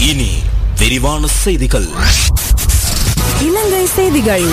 இனி விரிவான செய்திகள் இலங்கை செய்திகள்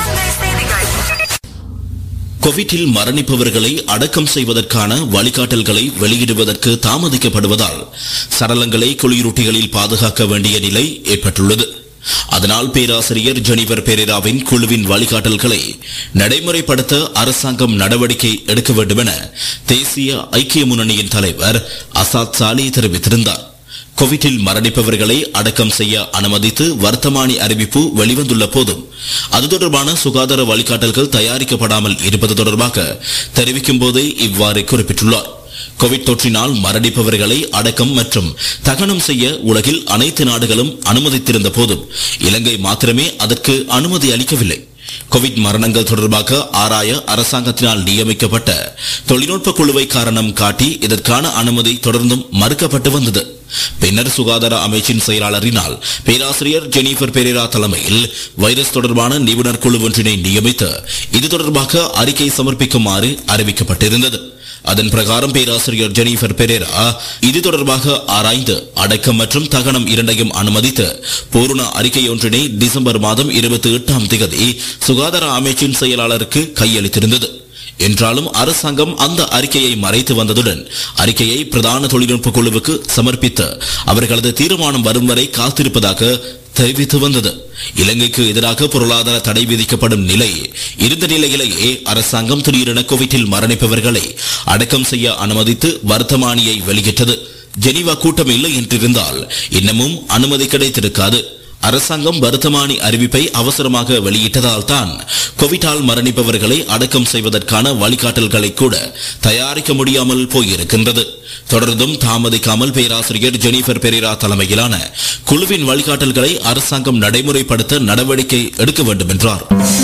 கோவிட்டில் மரணிப்பவர்களை அடக்கம் செய்வதற்கான வழிகாட்டல்களை வெளியிடுவதற்கு தாமதிக்கப்படுவதால் சடலங்களை குளிரூட்டிகளில் பாதுகாக்க வேண்டிய நிலை ஏற்பட்டுள்ளது அதனால் பேராசிரியர் ஜெனிபர் பெரேராவின் குழுவின் வழிகாட்டல்களை நடைமுறைப்படுத்த அரசாங்கம் நடவடிக்கை எடுக்க வேண்டும் என தேசிய ஐக்கிய முன்னணியின் தலைவர் அசாத் சாலி தெரிவித்திருந்தார் கோவிட்டில் மரணிப்பவர்களை அடக்கம் செய்ய அனுமதித்து வர்த்தமானி அறிவிப்பு வெளிவந்துள்ள போதும் அது தொடர்பான சுகாதார வழிகாட்டல்கள் தயாரிக்கப்படாமல் இருப்பது தொடர்பாக தெரிவிக்கும் போதே இவ்வாறு குறிப்பிட்டுள்ளார் கோவிட் தொற்றினால் மரணிப்பவர்களை அடக்கம் மற்றும் தகனம் செய்ய உலகில் அனைத்து நாடுகளும் அனுமதித்திருந்த போதும் இலங்கை மாத்திரமே அதற்கு அனுமதி அளிக்கவில்லை கோவிட் மரணங்கள் தொடர்பாக ஆராய அரசாங்கத்தினால் நியமிக்கப்பட்ட தொழில்நுட்ப குழுவை காரணம் காட்டி இதற்கான அனுமதி தொடர்ந்தும் மறுக்கப்பட்டு வந்தது பின்னர் சுகாதார அமைச்சின் செயலாளரினால் பேராசிரியர் ஜெனிஃபர் பெரேரா தலைமையில் வைரஸ் தொடர்பான நிபுணர் குழு ஒன்றினை நியமித்து இது தொடர்பாக அறிக்கை சமர்ப்பிக்குமாறு அறிவிக்கப்பட்டிருந்தது அதன் பிரகாரம் பேராசிரியர் ஜெனிஃபர் பெரேரா இது தொடர்பாக ஆராய்ந்து அடக்கம் மற்றும் தகனம் இரண்டையும் அனுமதித்து பூர்ண அறிக்கை ஒன்றினை டிசம்பர் மாதம் இருபத்தி எட்டாம் திகதி சுகாதார அமைச்சின் செயலாளருக்கு கையளித்திருந்தது என்றாலும் அரசாங்கம் அந்த அறிக்கையை மறைத்து வந்ததுடன் அறிக்கையை பிரதான தொழில்நுட்ப குழுவுக்கு சமர்ப்பித்து அவர்களது தீர்மானம் வரும் வரை காத்திருப்பதாக தெரிவித்து வந்தது இலங்கைக்கு எதிராக பொருளாதார தடை விதிக்கப்படும் நிலை இருந்த நிலையிலேயே அரசாங்கம் திடீரென கோவிட்டில் மரணிப்பவர்களை அடக்கம் செய்ய அனுமதித்து வர்த்தமானியை வெளியிட்டது ஜெனீவா கூட்டம் இல்லை என்றிருந்தால் இன்னமும் அனுமதி கிடைத்திருக்காது அரசாங்கம் வருத்தமானி அறிவிப்பை அவசரமாக வெளியிட்டதால் தான் கோவிட்டால் மரணிப்பவர்களை அடக்கம் செய்வதற்கான வழிகாட்டல்களை கூட தயாரிக்க முடியாமல் போயிருக்கின்றது தொடர்ந்தும் தாமதிக்காமல் பேராசிரியர் ஜெனிஃபர் பெரேரா தலைமையிலான குழுவின் வழிகாட்டல்களை அரசாங்கம் நடைமுறைப்படுத்த நடவடிக்கை எடுக்க வேண்டும் என்றார்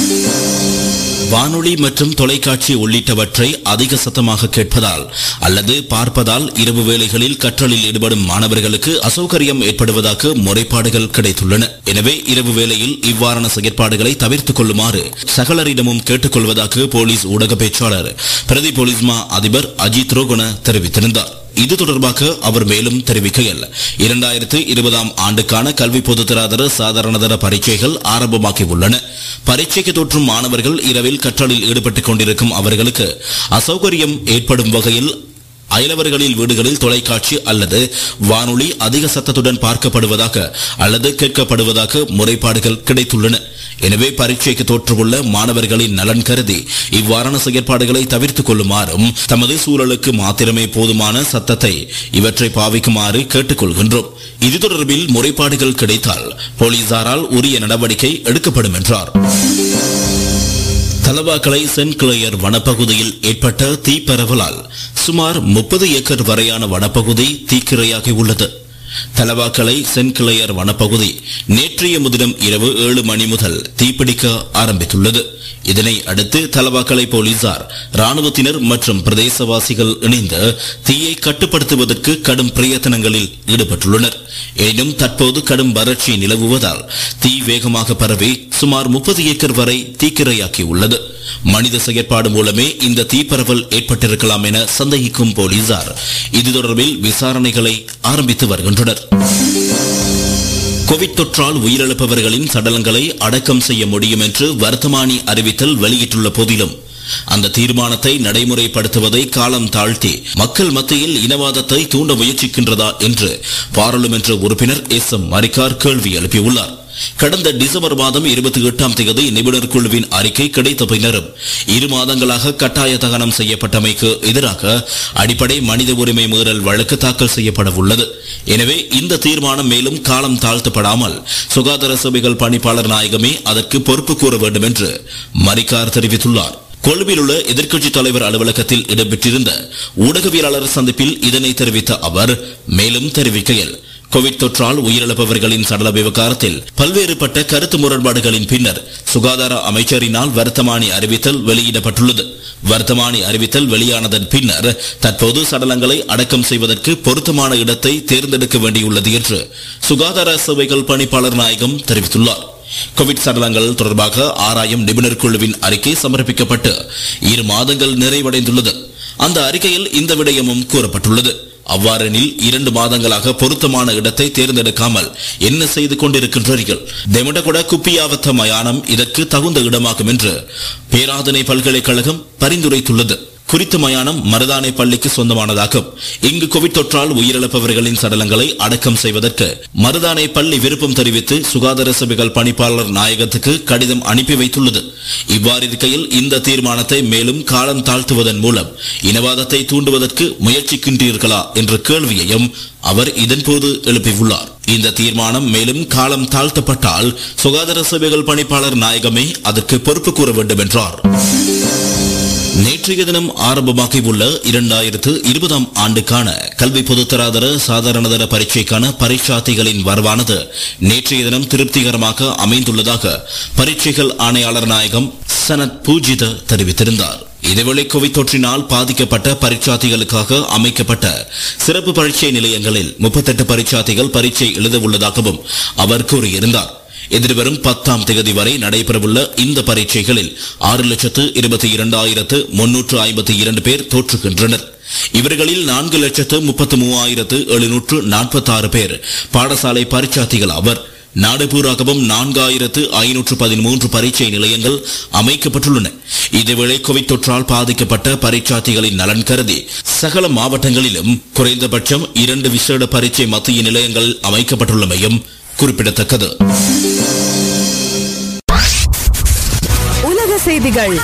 வானொலி மற்றும் தொலைக்காட்சி உள்ளிட்டவற்றை அதிக சத்தமாக கேட்பதால் அல்லது பார்ப்பதால் இரவு வேளைகளில் கற்றலில் ஈடுபடும் மாணவர்களுக்கு அசௌகரியம் ஏற்படுவதாக முறைப்பாடுகள் கிடைத்துள்ளன எனவே இரவு வேளையில் இவ்வாறான செயற்பாடுகளை தவிர்த்துக் கொள்ளுமாறு சகலரிடமும் கேட்டுக்கொள்வதாக போலீஸ் ஊடக பேச்சாளர் பிரதி போலீஸ்மா அதிபர் அஜித் ரோகன தெரிவித்திருந்தார் இது தொடர்பாக அவர் மேலும் தெரிவிக்கையில் இரண்டாயிரத்து இருபதாம் ஆண்டுக்கான கல்வி பொதுத்தராதர சாதாரணதர பரீட்சைகள் ஆரம்பமாகி உள்ளன பரீட்சைக்கு தோற்றும் மாணவர்கள் இரவில் கற்றலில் ஈடுபட்டுக் கொண்டிருக்கும் அவர்களுக்கு அசௌகரியம் ஏற்படும் வகையில் அயலவர்களில் வீடுகளில் தொலைக்காட்சி அல்லது வானொலி அதிக சத்தத்துடன் பார்க்கப்படுவதாக அல்லது கேட்கப்படுவதாக முறைப்பாடுகள் கிடைத்துள்ளன எனவே பரீட்சைக்கு தோற்றுள்ள மாணவர்களின் நலன் கருதி இவ்வாறான செயற்பாடுகளை தவிர்த்துக் கொள்ளுமாறும் தமது சூழலுக்கு மாத்திரமே போதுமான சத்தத்தை இவற்றை பாவிக்குமாறு கேட்டுக்கொள்கின்றோம் இது தொடர்பில் முறைப்பாடுகள் கிடைத்தால் போலீசாரால் உரிய நடவடிக்கை எடுக்கப்படும் என்றார் தலவாக்கலை சென்ட் கிளேயர் வனப்பகுதியில் ஏற்பட்ட தீப்பரவலால் சுமார் முப்பது ஏக்கர் வரையான வனப்பகுதி தீக்கிரையாகி உள்ளது தலவாக்கலை சென்ட் கிளேயர் வனப்பகுதி நேற்றைய முதினம் இரவு ஏழு மணி முதல் தீப்பிடிக்க ஆரம்பித்துள்ளது இதனை அடுத்து தலவாக்கலை போலீசார் ராணுவத்தினர் மற்றும் பிரதேசவாசிகள் இணைந்து தீயை கட்டுப்படுத்துவதற்கு கடும் பிரயத்தனங்களில் ஈடுபட்டுள்ளனர் எனினும் தற்போது கடும் வறட்சி நிலவுவதால் தீ வேகமாக பரவி சுமார் முப்பது ஏக்கர் வரை தீக்கிரையாக்கி உள்ளது மனித செயற்பாடு மூலமே இந்த தீப்பரவல் ஏற்பட்டிருக்கலாம் என சந்தேகிக்கும் போலீசார் இது தொடர்பில் விசாரணைகளை ஆரம்பித்து வருகின்றனர் கோவிட் தொற்றால் உயிரிழப்பவர்களின் சடலங்களை அடக்கம் செய்ய முடியும் என்று வர்த்தமானி அறிவித்தல் வெளியிட்டுள்ள போதிலும் அந்த தீர்மானத்தை நடைமுறைப்படுத்துவதை காலம் தாழ்த்தி மக்கள் மத்தியில் இனவாதத்தை தூண்ட முயற்சிக்கின்றதா என்று பாராளுமன்ற உறுப்பினர் எஸ் எம் மரிக்கார் கேள்வி எழுப்பியுள்ளார் கடந்த டிசம்பர் மாதம் இருபத்தி எட்டாம் தேதி நிபுணர் குழுவின் அறிக்கை கிடைத்த பின்னரும் இரு மாதங்களாக கட்டாய தகனம் செய்யப்பட்டமைக்கு எதிராக அடிப்படை மனித உரிமை மீறல் வழக்கு தாக்கல் செய்யப்பட உள்ளது எனவே இந்த தீர்மானம் மேலும் காலம் தாழ்த்தப்படாமல் சுகாதார சபைகள் பணிப்பாளர் நாயகமே அதற்கு பொறுப்பு கூற வேண்டும் என்று மரிக்கார் தெரிவித்துள்ளார் கொழும்பில் உள்ள எதிர்க்கட்சி தலைவர் அலுவலகத்தில் இடம்பெற்றிருந்த ஊடகவியலாளர் சந்திப்பில் இதனை தெரிவித்த அவர் மேலும் தெரிவிக்கையில் கோவிட் தொற்றால் உயிரிழப்பவர்களின் சடல விவகாரத்தில் பல்வேறுபட்ட கருத்து முரண்பாடுகளின் பின்னர் சுகாதார அமைச்சரினால் வர்த்தமானி அறிவித்தல் வெளியிடப்பட்டுள்ளது வர்த்தமானி அறிவித்தல் வெளியானதன் பின்னர் தற்போது சடலங்களை அடக்கம் செய்வதற்கு பொருத்தமான இடத்தை தேர்ந்தெடுக்க வேண்டியுள்ளது என்று சுகாதார சேவைகள் பணிப்பாளர் நாயகம் தெரிவித்துள்ளார் கோவிட் சடலங்கள் தொடர்பாக ஆராயும் நிபுணர் குழுவின் அறிக்கை சமர்ப்பிக்கப்பட்டு இரு மாதங்கள் நிறைவடைந்துள்ளது அந்த அறிக்கையில் இந்த விடயமும் கூறப்பட்டுள்ளது அவ்வாறெனில் இரண்டு மாதங்களாக பொருத்தமான இடத்தை தேர்ந்தெடுக்காமல் என்ன செய்து கொண்டிருக்கின்றீர்கள் தெமடகொட குப்பியாவத்த மயானம் இதற்கு தகுந்த இடமாகும் என்று பேராதனை பல்கலைக்கழகம் பரிந்துரைத்துள்ளது குறித்த மயானம் மருதானை பள்ளிக்கு சொந்தமானதாகும் இங்கு கோவிட் தொற்றால் உயிரிழப்பவர்களின் சடலங்களை அடக்கம் செய்வதற்கு மருதானை பள்ளி விருப்பம் தெரிவித்து சுகாதார சபைகள் பணிப்பாளர் நாயகத்துக்கு கடிதம் அனுப்பி வைத்துள்ளது இவ்வாறு இருக்கையில் இந்த தீர்மானத்தை மேலும் காலம் தாழ்த்துவதன் மூலம் இனவாதத்தை தூண்டுவதற்கு முயற்சிக்கின்றீர்களா என்ற கேள்வியையும் அவர் இதன்போது எழுப்பியுள்ளார் இந்த தீர்மானம் மேலும் காலம் தாழ்த்தப்பட்டால் சுகாதார சபைகள் பணிப்பாளர் நாயகமே அதற்கு பொறுப்பு கூற வேண்டும் என்றார் நேற்றைய தினம் ஆரம்பமாகியுள்ள இரண்டாயிரத்து இருபதாம் ஆண்டுக்கான கல்வி பொதுத்தராதர சாதாரணதர பரீட்சைக்கான பரீட்சார்த்திகளின் வரவானது நேற்றைய தினம் திருப்திகரமாக அமைந்துள்ளதாக பரீட்சைகள் ஆணையாளர் நாயகம் சனத் பூஜித தெரிவித்திருந்தார் இதேவேளை கோவிட் தொற்றினால் பாதிக்கப்பட்ட பரீட்சார்த்திகளுக்காக அமைக்கப்பட்ட சிறப்பு பரீட்சை நிலையங்களில் முப்பத்தெட்டு பரீட்சார்த்திகள் பரீட்சை எழுத உள்ளதாகவும் அவர் கூறியிருந்தார் எதிர்வரும் பத்தாம் தேதி வரை நடைபெறவுள்ள இந்த பரீட்சைகளில் ஆறு லட்சத்து இருபத்தி இரண்டாயிரத்து முன்னூற்று ஐம்பத்தி இரண்டு பேர் தோற்றுகின்றனர் இவர்களில் நான்கு லட்சத்து முப்பத்து மூவாயிரத்து எழுநூற்று நாற்பத்தி ஆறு பேர் பாடசாலை பரீட்சார்த்திகள் ஆவர் நாடு பூராகவும் நான்காயிரத்து ஐநூற்று பதிமூன்று பரீட்சை நிலையங்கள் அமைக்கப்பட்டுள்ளன இதேவேளை கோவிட் தொற்றால் பாதிக்கப்பட்ட பரீட்சார்த்திகளின் நலன் கருதி சகல மாவட்டங்களிலும் குறைந்தபட்சம் இரண்டு விசேட பரீட்சை மத்திய நிலையங்கள் அமைக்கப்பட்டுள்ளமையும் குறிப்பிடத்தக்கது உலக செய்திகள்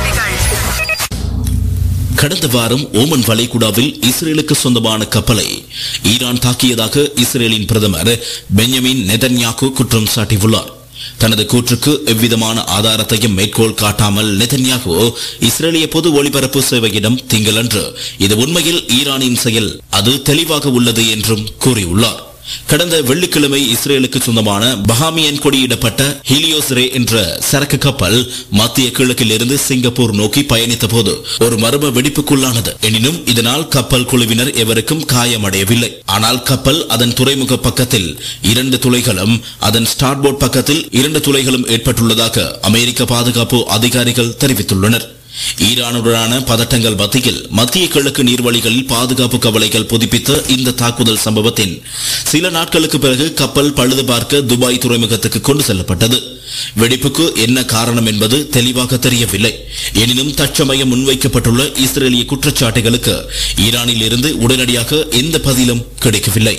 கடந்த வாரம் ஓமன் வளைகுடாவில் இஸ்ரேலுக்கு சொந்தமான கப்பலை ஈரான் தாக்கியதாக இஸ்ரேலின் பிரதமர் பெஞ்சமின் நெதன்யாகு குற்றம் சாட்டியுள்ளார் தனது கூற்றுக்கு எவ்விதமான ஆதாரத்தையும் மேற்கோள் காட்டாமல் நெதன்யாகு இஸ்ரேலிய பொது ஒளிபரப்பு சேவையிடம் திங்களன்று இது உண்மையில் ஈரானின் செயல் அது தெளிவாக உள்ளது என்றும் கூறியுள்ளார் கடந்த வெள்ளிக்கிழமை இஸ்ரேலுக்கு சொந்தமான பஹாமியன் கொடியிடப்பட்ட ஹீலியோஸ் ரே என்ற சரக்கு கப்பல் மத்திய கிழக்கில் இருந்து சிங்கப்பூர் நோக்கி பயணித்த போது ஒரு மர்ம வெடிப்புக்குள்ளானது எனினும் இதனால் கப்பல் குழுவினர் எவருக்கும் காயமடையவில்லை ஆனால் கப்பல் அதன் துறைமுக பக்கத்தில் இரண்டு துளைகளும் அதன் ஸ்டார்போர்ட் பக்கத்தில் இரண்டு துளைகளும் ஏற்பட்டுள்ளதாக அமெரிக்க பாதுகாப்பு அதிகாரிகள் தெரிவித்துள்ளனர் ஈரானுடனான பதட்டங்கள் மத்தியில் மத்திய கிழக்கு நீர்வழிகளில் பாதுகாப்பு கவலைகள் புதுப்பித்த இந்த தாக்குதல் சம்பவத்தின் சில நாட்களுக்கு பிறகு கப்பல் பழுது பார்க்க துபாய் துறைமுகத்துக்கு கொண்டு செல்லப்பட்டது வெடிப்புக்கு என்ன காரணம் என்பது தெளிவாக தெரியவில்லை எனினும் தற்சமயம் முன்வைக்கப்பட்டுள்ள இஸ்ரேலிய குற்றச்சாட்டுகளுக்கு ஈரானில் இருந்து உடனடியாக எந்த பதிலும் கிடைக்கவில்லை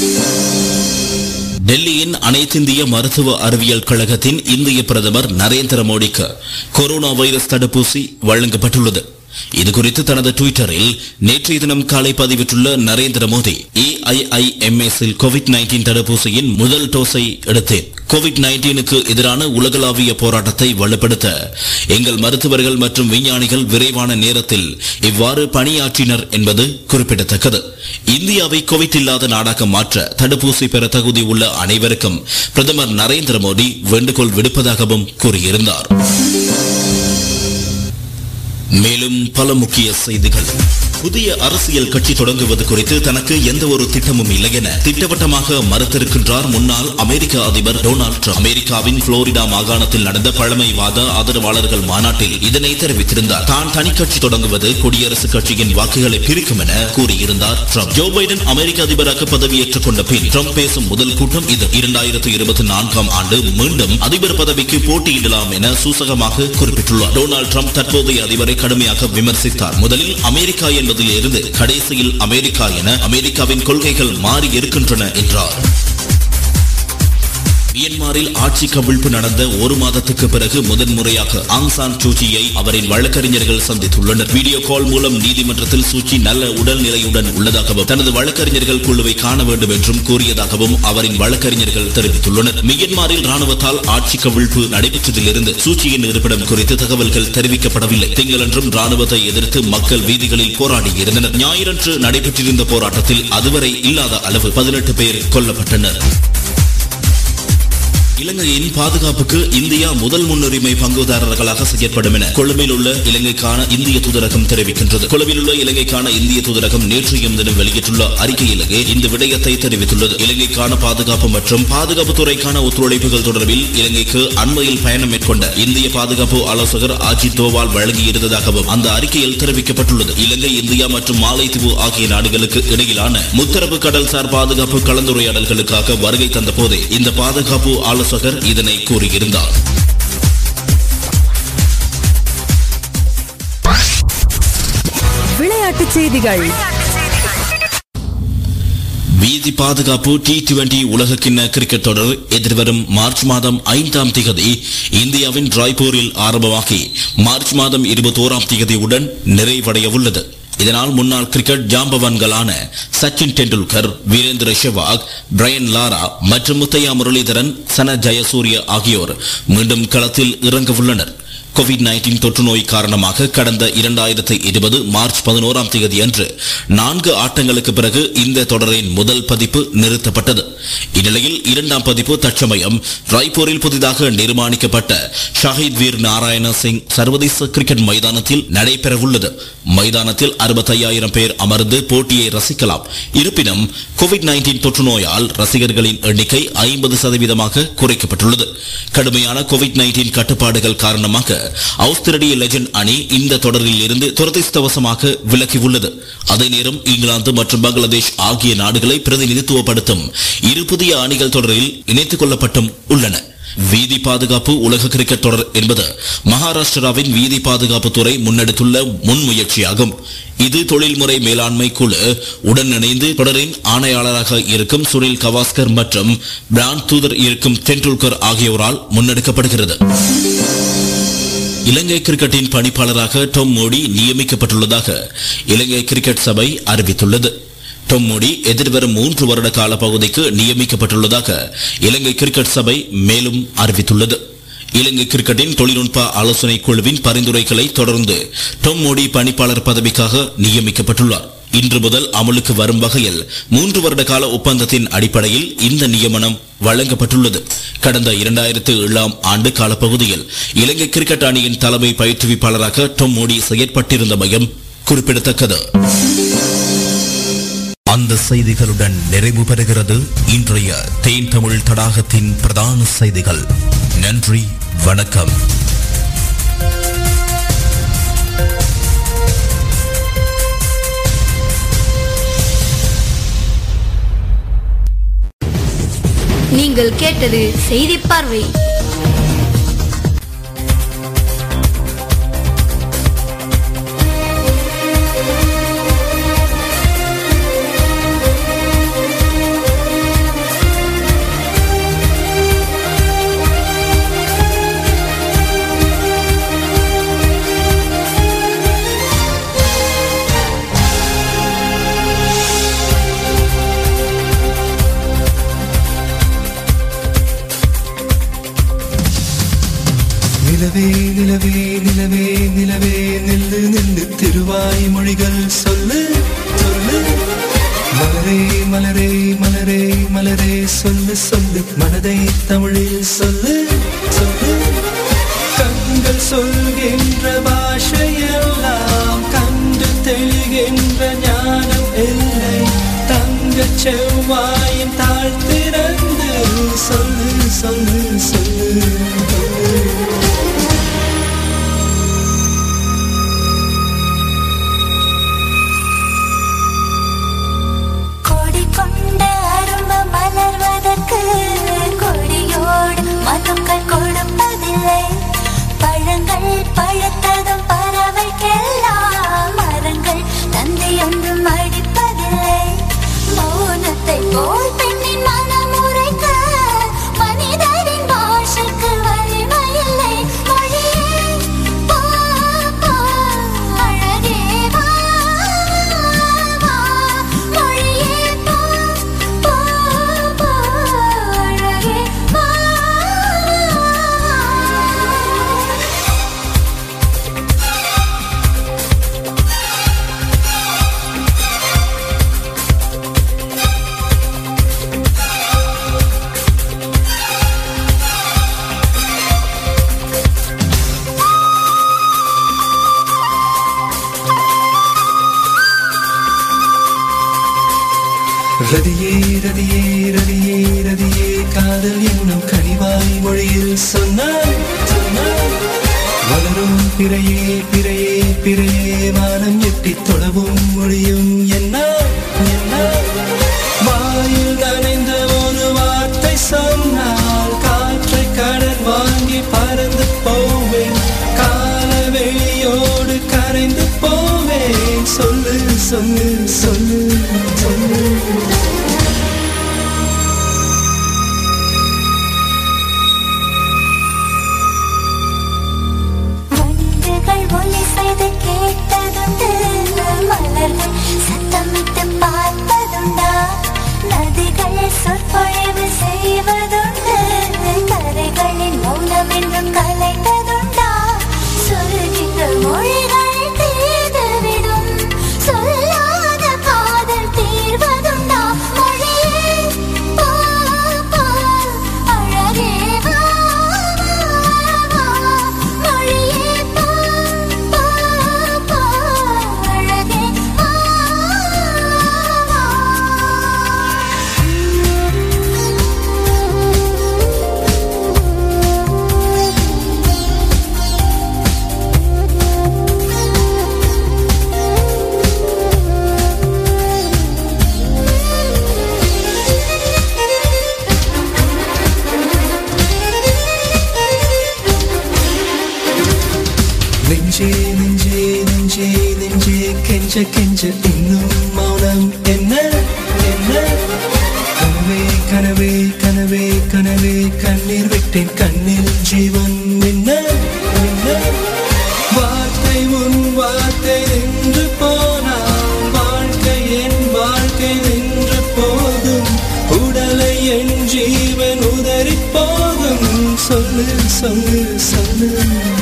டெல்லியின் அனைத்திந்திய மருத்துவ அறிவியல் கழகத்தின் இந்திய பிரதமர் நரேந்திர மோடிக்கு கொரோனா வைரஸ் தடுப்பூசி வழங்கப்பட்டுள்ளது இது குறித்து தனது ட்விட்டரில் நேற்றைய தினம் காலை பதிவிட்டுள்ள நரேந்திர மோடி ஏஐஐஎம்எஸ் இல் கோவிட் நைன்டீன் தடுப்பூசியின் முதல் டோஸை எடுத்தேன் கோவிட் நைன்டீனுக்கு எதிரான உலகளாவிய போராட்டத்தை வலுப்படுத்த எங்கள் மருத்துவர்கள் மற்றும் விஞ்ஞானிகள் விரைவான நேரத்தில் இவ்வாறு பணியாற்றினர் என்பது குறிப்பிடத்தக்கது இந்தியாவை கோவிட் இல்லாத நாடாக மாற்ற தடுப்பூசி பெற தகுதி உள்ள அனைவருக்கும் பிரதமர் நரேந்திர மோடி வேண்டுகோள் விடுப்பதாகவும் கூறியிருந்தார் மேலும் பல முக்கிய செய்திகள் புதிய அரசியல் கட்சி தொடங்குவது குறித்து தனக்கு எந்த ஒரு திட்டமும் இல்லை என திட்டவட்டமாக மறுத்திருக்கின்றார் முன்னாள் அமெரிக்க அதிபர் டொனால்ட் ட்ரம்ப் அமெரிக்காவின் புளோரிடா மாகாணத்தில் நடந்த பழமைவாத ஆதரவாளர்கள் மாநாட்டில் இதனை தெரிவித்திருந்தார் தான் தனி கட்சி தொடங்குவது குடியரசுக் கட்சியின் வாக்குகளை பிரிக்கும் என கூறியிருந்தார் ட்ரம்ப் ஜோ பைடன் அமெரிக்க அதிபராக பதவியேற்றுக் கொண்ட பின் ட்ரம்ப் பேசும் முதல் கூட்டம் இது இரண்டாயிரத்து இருபத்தி நான்காம் ஆண்டு மீண்டும் அதிபர் பதவிக்கு போட்டியிடலாம் என சூசகமாக குறிப்பிட்டுள்ளார் டொனால்ட் ட்ரம்ப் தற்போதைய அதிபரை கடுமையாக விமர்சித்தார் முதலில் அமெரிக்கா என்பதில் இருந்து கடைசியில் அமெரிக்கா என அமெரிக்காவின் கொள்கைகள் மாறி இருக்கின்றன என்றார் மியன்மாரில் ஆட்சி கவிழ்ப்பு நடந்த ஒரு மாதத்துக்கு பிறகு முதன்முறையாக ஆங் சான் சூச்சியை அவரின் வழக்கறிஞர்கள் சந்தித்துள்ளனர் வீடியோ கால் மூலம் நீதிமன்றத்தில் சூச்சி நல்ல உடல்நிலையுடன் உள்ளதாகவும் தனது வழக்கறிஞர்கள் குழுவை காண வேண்டும் என்றும் கூறியதாகவும் அவரின் வழக்கறிஞர்கள் தெரிவித்துள்ளனர் மியன்மாரில் ராணுவத்தால் ஆட்சி கவிழ்ப்பு நடைபெற்றதிலிருந்து சூச்சியின் இருப்பிடம் குறித்து தகவல்கள் தெரிவிக்கப்படவில்லை திங்களன்றும் ராணுவத்தை எதிர்த்து மக்கள் வீதிகளில் போராடியிருந்தனர் ஞாயிறன்று நடைபெற்றிருந்த போராட்டத்தில் அதுவரை இல்லாத அளவு பதினெட்டு பேர் கொல்லப்பட்டனர் இலங்கையின் பாதுகாப்புக்கு இந்தியா முதல் முன்னுரிமை பங்குதாரர்களாக செயற்படும் என கொழும்பில் உள்ள இலங்கைக்கான இந்திய தூதரகம் தெரிவிக்கின்றது கொழும்பில் உள்ள இலங்கைக்கான இந்திய தூதரகம் நேற்றைய தினம் வெளியிட்டுள்ள அறிக்கையிலேயே இந்த விடயத்தை தெரிவித்துள்ளது இலங்கைக்கான பாதுகாப்பு மற்றும் பாதுகாப்பு துறைக்கான ஒத்துழைப்புகள் தொடர்பில் இலங்கைக்கு அண்மையில் பயணம் மேற்கொண்ட இந்திய பாதுகாப்பு ஆலோசகர் அஜித் தோவால் வழங்கியிருந்ததாகவும் அந்த அறிக்கையில் தெரிவிக்கப்பட்டுள்ளது இலங்கை இந்தியா மற்றும் மாலைத்தீவு ஆகிய நாடுகளுக்கு இடையிலான முத்தரப்பு கடல்சார் பாதுகாப்பு கலந்துரையாடல்களுக்காக வருகை தந்த போதே இந்த பாதுகாப்பு ஆலோசகர் இதனை கூறியிருந்தார் விளையாட்டுச் செய்திகள் வீதி பாதுகாப்பு டி டுவெண்டி உலகக்கிண்ண கிரிக்கெட் தொடர் எதிர்வரும் மார்ச் மாதம் ஐந்தாம் திகதி இந்தியாவின் ராய்ப்பூரில் ஆரம்பமாகி மார்ச் மாதம் இருபத்தோராம் திகதியுடன் நிறைவடைய உள்ளது இதனால் முன்னாள் கிரிக்கெட் ஜாம்பவான்களான சச்சின் டெண்டுல்கர் வீரேந்திர செவாக் பிரையன் லாரா மற்றும் முத்தையா முரளிதரன் சன ஜெயசூரிய ஆகியோர் மீண்டும் களத்தில் இறங்க உள்ளனர் கோவிட் நைன்டீன் தொற்று நோய் காரணமாக கடந்த இரண்டாயிரத்தி இருபது மார்ச் பதினோராம் தேதி அன்று நான்கு ஆட்டங்களுக்கு பிறகு இந்த தொடரின் முதல் பதிப்பு நிறுத்தப்பட்டது இந்நிலையில் இரண்டாம் பதிப்பு தற்சமயம் ராய்ப்பூரில் புதிதாக நிர்மாணிக்கப்பட்ட ஷாஹித் வீர் நாராயண சிங் சர்வதேச கிரிக்கெட் மைதானத்தில் நடைபெறவுள்ளது மைதானத்தில் அறுபத்தையாயிரம் பேர் அமர்ந்து போட்டியை ரசிக்கலாம் இருப்பினும் கோவிட் நைன்டீன் தொற்று நோயால் ரசிகர்களின் எண்ணிக்கை ஐம்பது சதவீதமாக குறைக்கப்பட்டுள்ளது கடுமையான கோவிட் நைன்டீன் கட்டுப்பாடுகள் காரணமாக ஆஸ்திரேலிய லெஜண்ட் அணி இந்த தொடரில் இருந்து துரதிர்ஷ்டவசமாக விலகியுள்ளது அதே நேரம் இங்கிலாந்து மற்றும் பங்களாதேஷ் ஆகிய நாடுகளை பிரதிநிதித்துவப்படுத்தும் இரு புதிய அணிகள் தொடரில் இணைத்துக் கொள்ளப்பட்டும் உள்ளன வீதி பாதுகாப்பு உலக கிரிக்கெட் தொடர் என்பது மகாராஷ்டிராவின் வீதி பாதுகாப்பு துறை முன்னெடுத்துள்ள முன்முயற்சியாகும் இது தொழில்முறை மேலாண்மை குழு உடன் இணைந்து தொடரின் ஆணையாளராக இருக்கும் சுனில் கவாஸ்கர் மற்றும் பிராண்ட் தூதர் இருக்கும் டெண்டுல்கர் ஆகியோரால் முன்னெடுக்கப்படுகிறது இலங்கை கிரிக்கெட்டின் பணிப்பாளராக டொம் மோடி நியமிக்கப்பட்டுள்ளதாக இலங்கை கிரிக்கெட் சபை அறிவித்துள்ளது டொம் மோடி எதிர்வரும் மூன்று வருட கால பகுதிக்கு நியமிக்கப்பட்டுள்ளதாக இலங்கை கிரிக்கெட் சபை மேலும் அறிவித்துள்ளது இலங்கை கிரிக்கெட்டின் தொழில்நுட்ப ஆலோசனை குழுவின் பரிந்துரைகளை தொடர்ந்து டொம் மோடி பணிப்பாளர் பதவிக்காக நியமிக்கப்பட்டுள்ளார் இன்று முதல் அமலுக்கு வரும் வகையில் மூன்று வருட கால ஒப்பந்தத்தின் அடிப்படையில் இந்த நியமனம் வழங்கப்பட்டுள்ளது கடந்த இரண்டாயிரத்து ஏழாம் ஆண்டு காலப்பகுதியில் இலங்கை கிரிக்கெட் அணியின் தலைமை பயிற்றுவிப்பாளராக டொம் மோடி செயற்பட்டிருந்தமையும் குறிப்பிடத்தக்கது அந்த செய்திகளுடன் நிறைவு பெறுகிறது இன்றைய தேன் தமிழ் தடாகத்தின் பிரதான செய்திகள் நன்றி வணக்கம் நீங்கள் கேட்டது செய்தி பார்வை நிலவே நிலவே நிலவே நிலவே நில்லு நில்லு திருவாய் மொழிகள் சொல்லு சொல்லு மலரே மலரே மலரே மலரே சொல்லு சொல்லு மனதை தமிழில் சொல்லு சொல்லு கண்கள் சொல்கின்ற பாஷையெல்லாம் கண்டு தெளிகின்ற ஞானம் இல்லை தங்கச் செவ்வாயின் தாழ்த்திறந்து சொல்லு சொல்லு சொல்லு கொடி கொண்ட அரும்பு மலர்வதற்கு கொடியோடு மதுக்கள் கொடுப்பதில்லை பழங்கள் பழுத்ததும் பறவைக்கெல்லாம் மரங்கள் தந்தை ஒன்றும் அடிப்பதில்லை மௌனத்தை போல் பெண்ணின் மனம் உரைக்க மனிதரின் வாழ் சொற்பொழிவு செய்வதுண்டு கரைகளின் மௌனம் என்றும் கலைந்ததுண்டா சொல்கின்ற மொழிகள் தீர்ந்துவிடும் சொல்லாத காதல் தீர்வதுண்டா மொழியே போ போ அழகே வா வா மொழியே போ போ போ அழகே வா நெஞ்சே நெஞ்சே நெஞ்சே நெஞ்சே கெஞ்ச கெஞ்ச இன்னும் மௌனம் என்ன என்ன கனவே கனவே கனவே கனவே கண்ணீர் விட்டேன் கண்ணில் ஜீவன் மின்ன மின்ன வார்த்தை உன் வார்த்தை நின்று போனால் வாழ்க்கை என் வாழ்க்கை நின்று போதும் உடலை என் ஜீவன் உதறி போகும் சொல்லு சொல்லு சொல்லு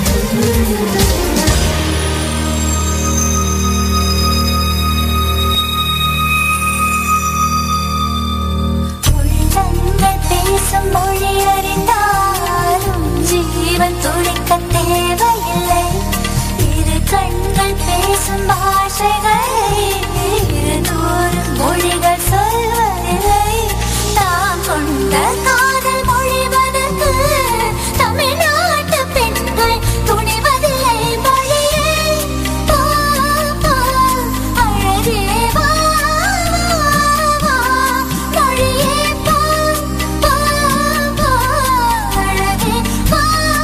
உள்ளங்கள் பேசும் மொழி அறிந்தாலும் ஜீவன் துடிக்க தேவையில்லை இரு கண்கள் பேசும் பாஷைகளை இருநூறு மொழிகள் சொல்வதில்லை தாம் கொண்ட காதல் மொழிவதற்கு தமிழ்நாட்டு பெண்கள் துணிவதில்லை மொழியே போ போ அழகே வா வா மொழியே போ போ போ அழகே வா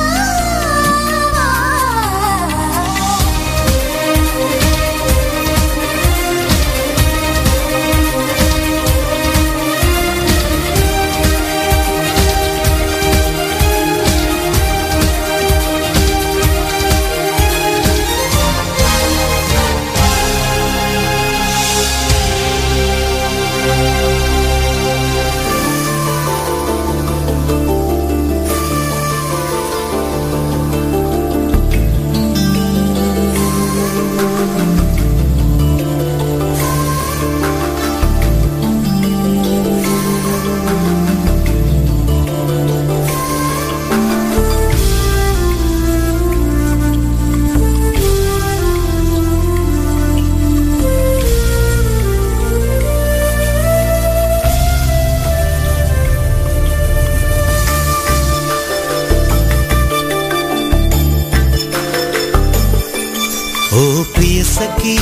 ஓ பிரிய சகி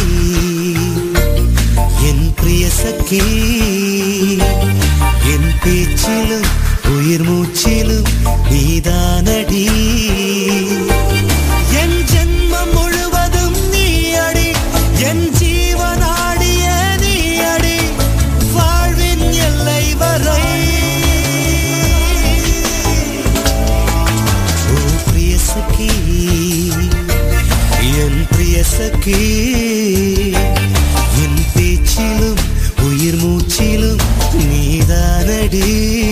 என் பிரிய சகி என் பேச்சிலும் உயிர் மூச்சிலும் நீதானடி என் ஜென்மம் முழுவதும் நீ அடி என் ஜீவனாடிய நீ அடி வாழ்வின் எல்லை வரை ஓ பிரிய சகி என் பிரிய சகி என் பேச்சிலும் உயிர் மூச்சிலும் நீதானடி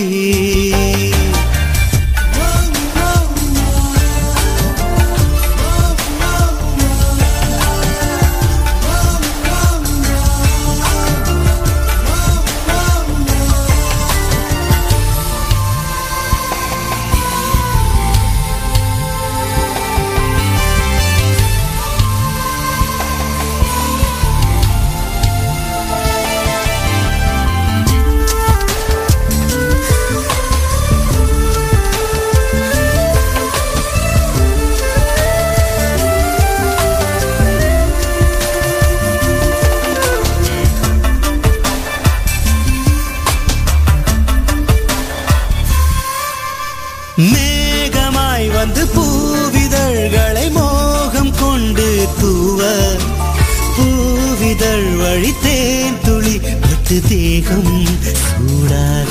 மேகமாய் வந்து பூவிதழ்களை மோகம் கொண்டு தூவ பூவிதழ் வழி தேன் துளி பட்டு தேகம் சூடாக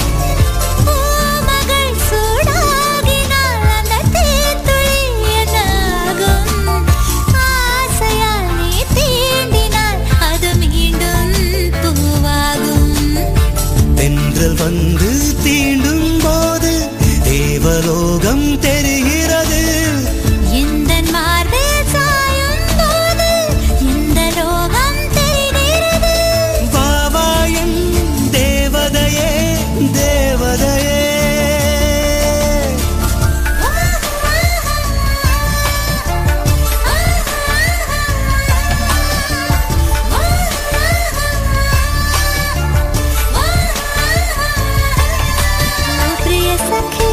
பூமகள் சூடாகினால் அந்த தேன்துளி என்னாகும்? ஆசையால் நீ தீண்டினால் அது மீண்டும் பூவாகும் தென்றல் வந்து வந்து தீண்டும் போது தேவலோகம் தெரிகிறது இந்த மார்பில் சாயும் போது இந்த லோகம் தெரிகிறது வாவாயன் தேவதையே தேவதையே பிரிய சഖി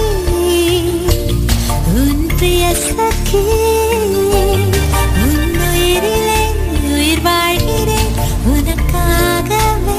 உன் பிரிய சഖி உன் உயிரிலே உயிர் வாழ்கிறேன் உனக்காகவே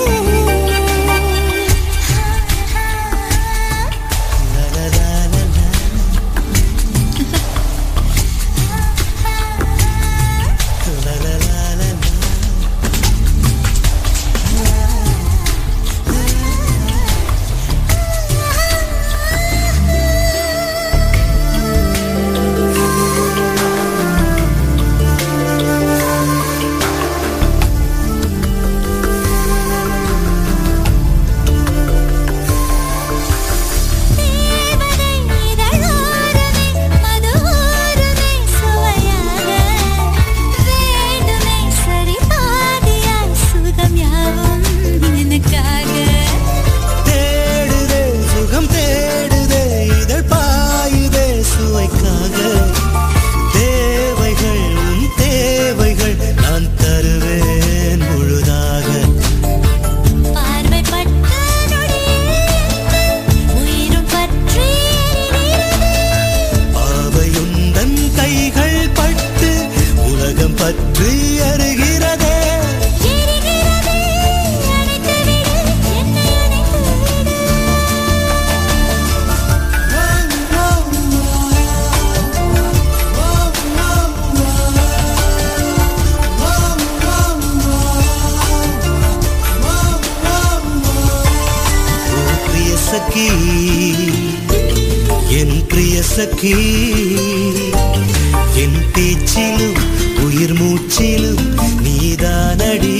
தேவதை இதழோரமே மதுவோரமே சுவையாக வேண்டுமே சரி பாதியாய் சுகம் யாவும் எனக்காக தேடுதே சுகம் தேடுதே இதழ் பாயுதே சுவைக்காக தேவைகள் உன் தேவைகள் நான் தருவேன் முழுதாக பார்வை பட்ட நொடியில் உயிரும் பற்றி எரிகிறது. பாவையுந்தன் கைகள் பட்டு உலகம் பற்றி அருகிறதே எரிகிறதே, அணைத்து விடு, என்னை அணைத்து விடு. ஓ பிரிய சகி என் பிரிய சகி என் பேச்சிலும் உயிர் மூச்சிலும் நீதானடி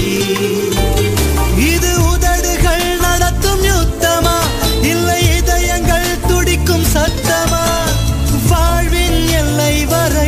இது உதடுகள் நடத்தும் யுத்தமா இல்லை இதயங்கள் துடிக்கும் சத்தமா வாழ்வின் எல்லை வரை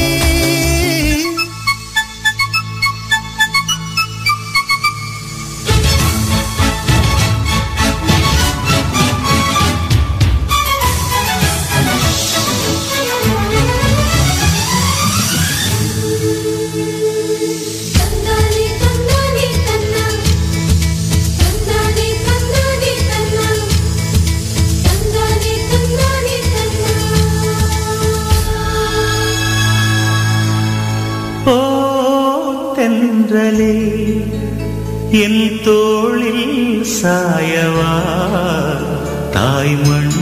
தந்தானே தந்தானே தன்னா தந்தானே தந்தானே தன்னா தந்தானே தந்தானே தன்னா ஓ தென்றலே என் தோளில் சாயவா தாய்மண்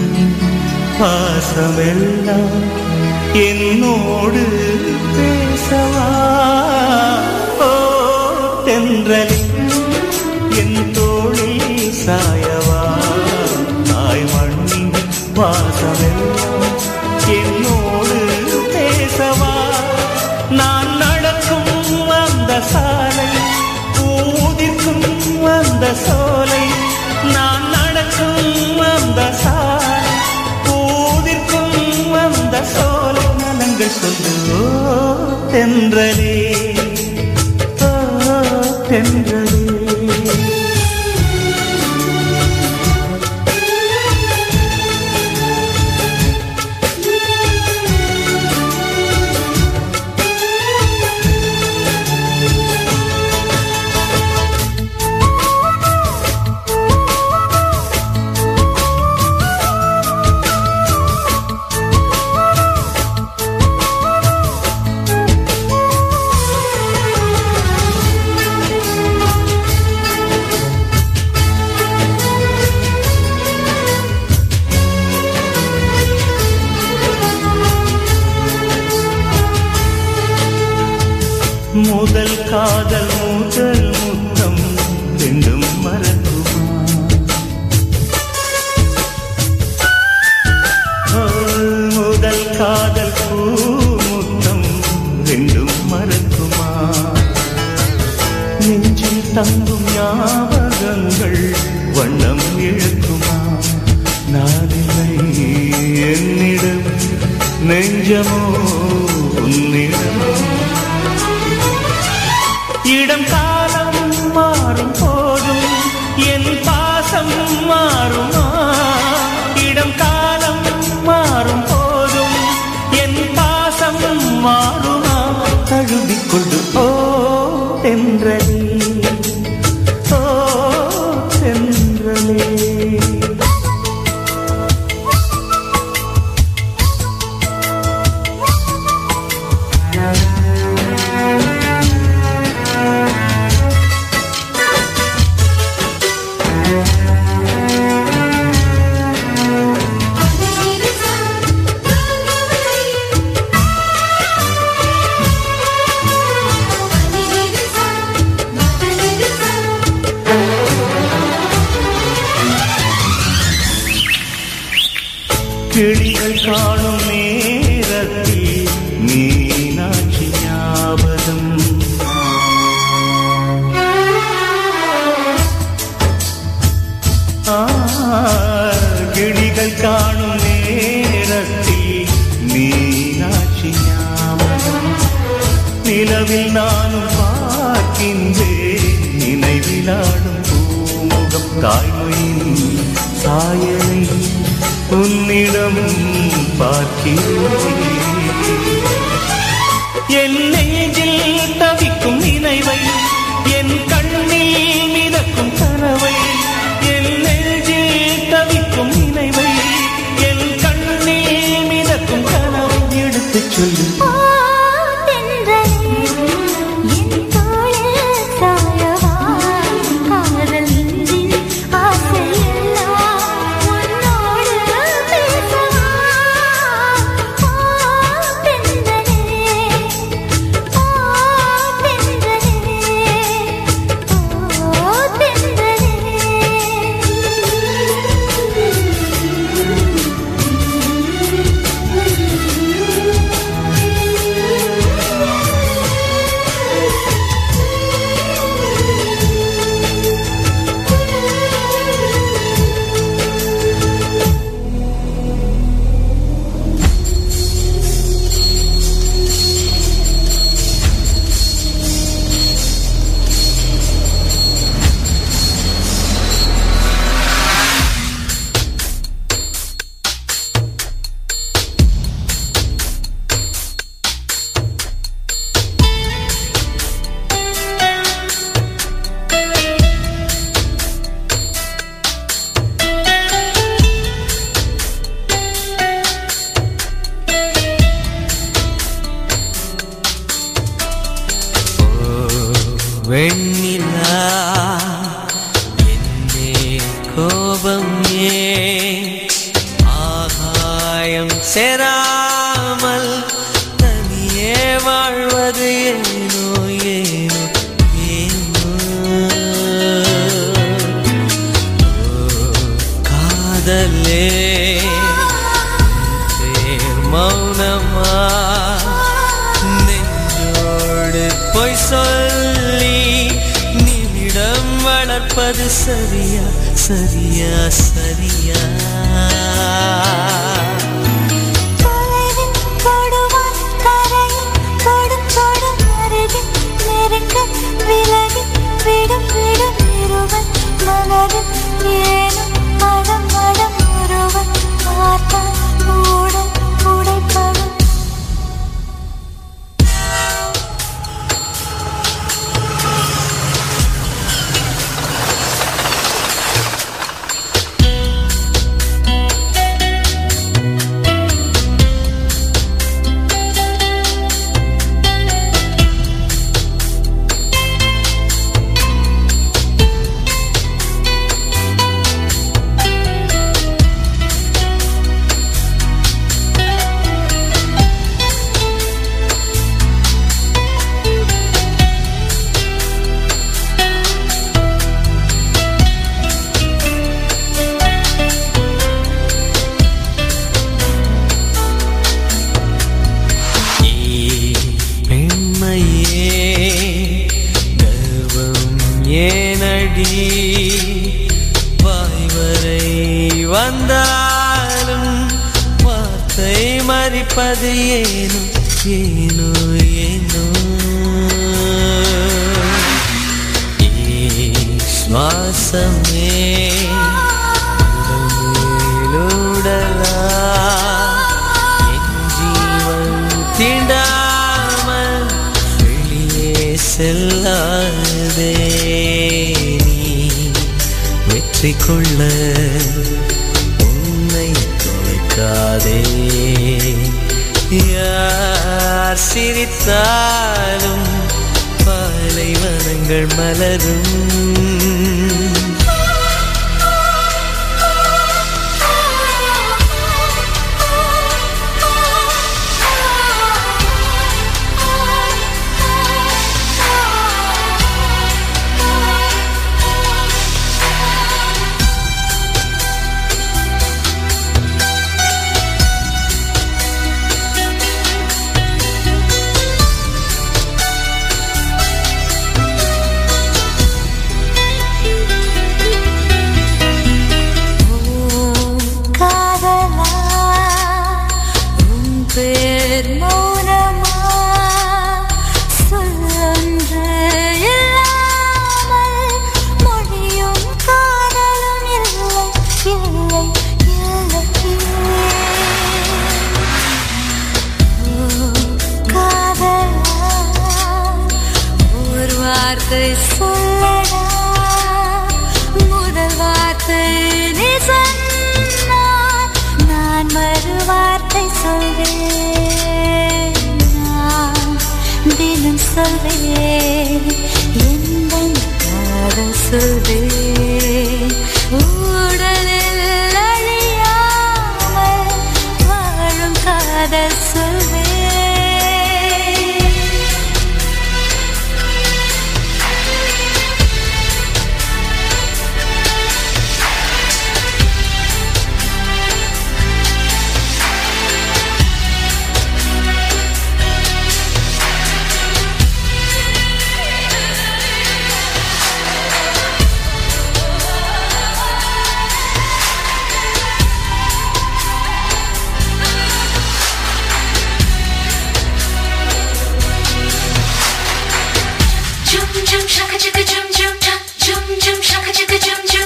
பாசமெல்லாம் என்னோடு பேசவா ஓ தென்றலே என் தோளில் சாயவா தாய்மண் பாசமெல்லாம் என்னோடு பேசவா நான் நடக்கும் அந்த சாலை ஊதிக்கும் அந்த சோலை நான் நடக்கும் அந்த சாலை ஊதிக்கும் அந்த சோலை நலங்கள் சொல்லு ஓ தென்றலே ஓ தென்றலே முதல் காதல் முதல் முத்தம் ரெண்டும் மறக்குமா ஓ, முதல் காதல் பூ முத்தம் ரெண்டும் மறக்குமா நெஞ்சில் தங்கும் ஞாபகங்கள் வண்ணம் இழக்குமா நெஞ்சமோ உன்னிடம் இடம் காலம் மாறும் போதும் என் பாசம் மாறுமா இடம் காலம் மாறும் போதும் என் பாசம் மாறுமா தழுவிக்கொண்டு ஓ தென்றலே ஓ தென்றலே கிளிகள் காணும் நேரத்தில் மீனாட்சி ஞாபகம் ஆ, கிளிகள் காணும் நேரத்தில் மீனாட்சி ஞாபகம் நிலவில் நானும் பார்க்கின்றேன் நினைவிலாடும் பூமுகம் தாய்மொழியின் சாயலை உன்னிடம் பார்க்கிறேன் என் நெஞ்சில் தவிக்கும் நினைவை என் கண்ணில் மிதக்கும் கனவை என் நெஞ்சில் தவிக்கும் நினைவை என் கண்ணில் மிதக்கும் கனவை எடுத்துச் சொல்லு வெண்ணிலா என்னே கோபம் ஏன் ஆகாயம் சேராமல் தனியே வாழ்வது ஏனோ ஏனோ ஏனோ ஓ, காதலே பேர் மௌனமா நெஞ்சோடு பொய் சொல்லி நிமிடம் வளர்ப்பது சரியா சரியா சரியா ஏ பெண்மையே கர்வம் ஏனடி வாய் வரை வந்தாலும் வார்த்தை மறிப்பது ஏனோ ஏனோ ஏனோ ஏ சுவாசமே உடலா என் ஜீவன் தீண்டாமல் வெளியே செல்லாதே நீ வெற்றி கொள்ள உன்னை தொலைக்காதே யார் சிரித்தாலும் பாலைவனங்கள் மலரும் காதலா உன் பேர் மௌனமா சொல்லொன்று இல்லாமல் மொழியும் காதலும் இல்லை இல்லை இல்லை ஓ, காதலா ஒரு வார்த்தை சொல்லடா முதல் வார்த்தை நீ சொன்னால் நான் மறு வார்த்தை சொல்வேன் நான் தினம் சொல்வேன் எந்த காதல் சொல்வேன் உடலில் அழியாமல் வாழும் காதல் சொல்வேன் Jum jum shaka chaka jum jum jum jum jum shaka chaka jum jum.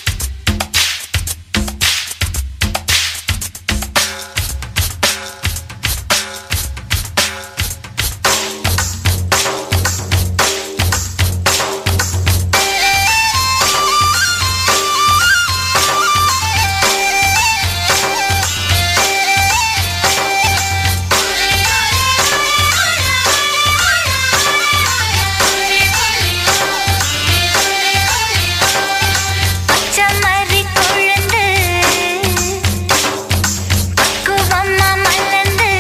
பச்சமரி கொழுந்து பக்குவமா மலர்ந்து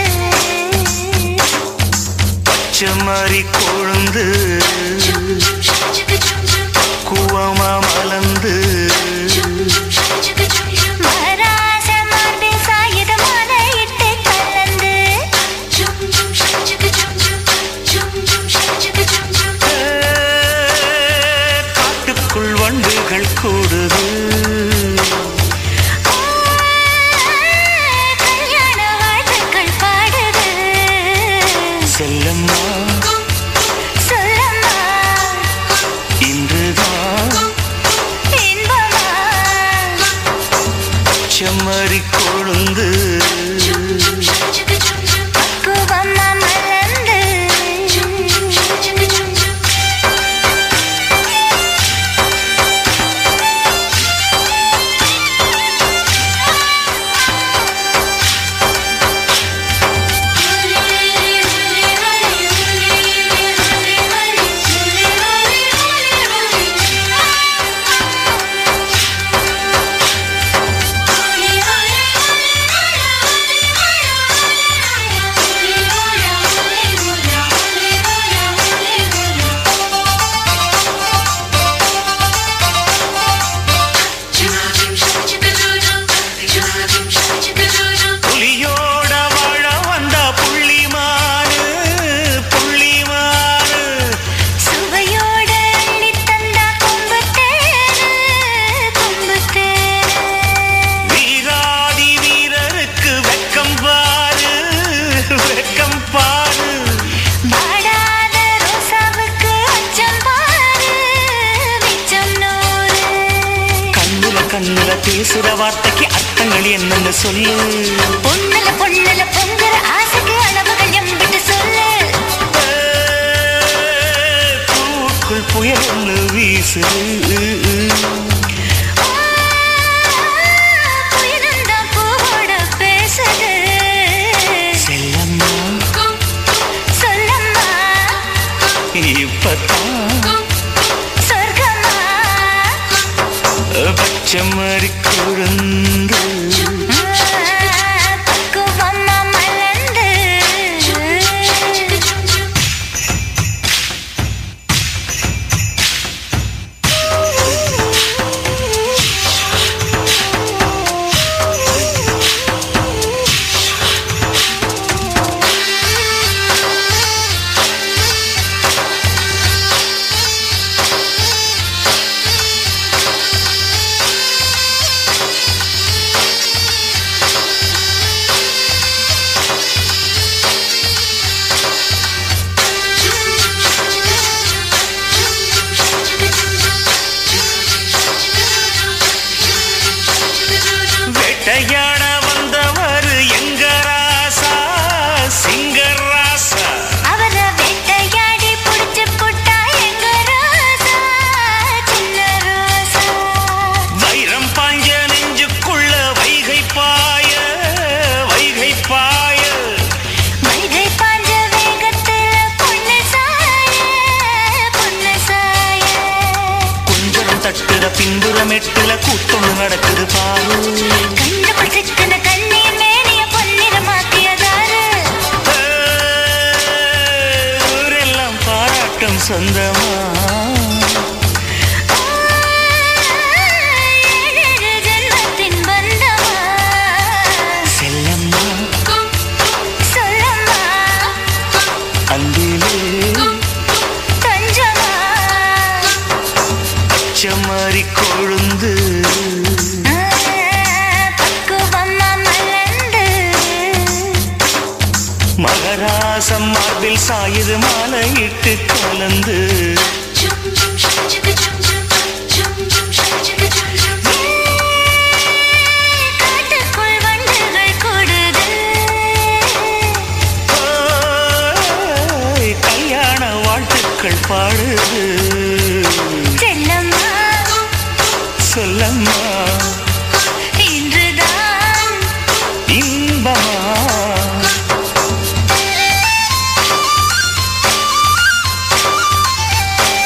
செம்மறி கொழுந்து Jum jum shaka chaka jum jum. கூவமா மலர்ந்து Jum jum shaka chaka jum jum. மராச மார்பில் சாயுத மாலையிட்டு கலந்து Jum jum shaka chaka jum jum. Jum jum shaka chaka jum jum. காட்டுக்குள் வண்டுகள் கூடுது கல்யாண வாழ்த்துக்கள் பாடுது செல்லம்மா சொல்லம்மா இன்றுதான் இன்பமா செம்மறி கொழுந்து Jum jum shaka chaka jum jum. பக்குவமா மலர்ந்து Jum jum shaka chaka jum jum. வார்த்தைக்கு அர்த்தங்கள் என்னன்னு சொல்லு பொண்ணுல பொண்ணுல பொங்குற ஆசைக்கு அளவுகள் எம்பிட்டு சொல்லு பூக்குள் புயல் ஒன்று வீசுது புயலந்தான் பூவோட பேசுது செல்லம்மா சொல்லம்மா இப்பதான் சொர்க்கமா பச்சை மாதிரி குழந்து பக்குவமா மலர்ந்து வேட்டையாட வந்தவர் எங்க ராசா சிங்கராசா அவர வேட்டையாடி புடிச்சு புட்டா எங்க ரோசா சின்ன ரோசா வைரம் பாஞ்ச நெஞ்சுக்குள்ள வைகை பாய வைகை பாய வைகை பாஞ்ச வேகத்துல பொண்ணு சாய பொண்ணு சாய குஞ்சரம் தட்டுற பின்புறம் எட்டுல கூட்டொன்று நடக்குது பாரு கண்ணு பிடிச்சிக்கின கண்ணீர் மேனிய பொன்னிறமாக்கியதாரு ஊரெல்லாம் பாராட்டும் சொந்தமா ஏழேழு ஜென்மத்தின் பந்தமா செல்லம்மா சொல்லம்மா அந்திலே தஞ்சமா செம்மறி கொழுந்து பக்குவமா மலர்ந்து மகராசம் மார்பில் சாயுது மாலையிட்டு கலந்து காட்டுக்குள் வண்டுகள் கூடுது ஓய், கல்யாண வாழ்த்துக்கள் பாடுது செல்லம்மா சொல்லம்மா இன்றுதான் இன்பமா ஆ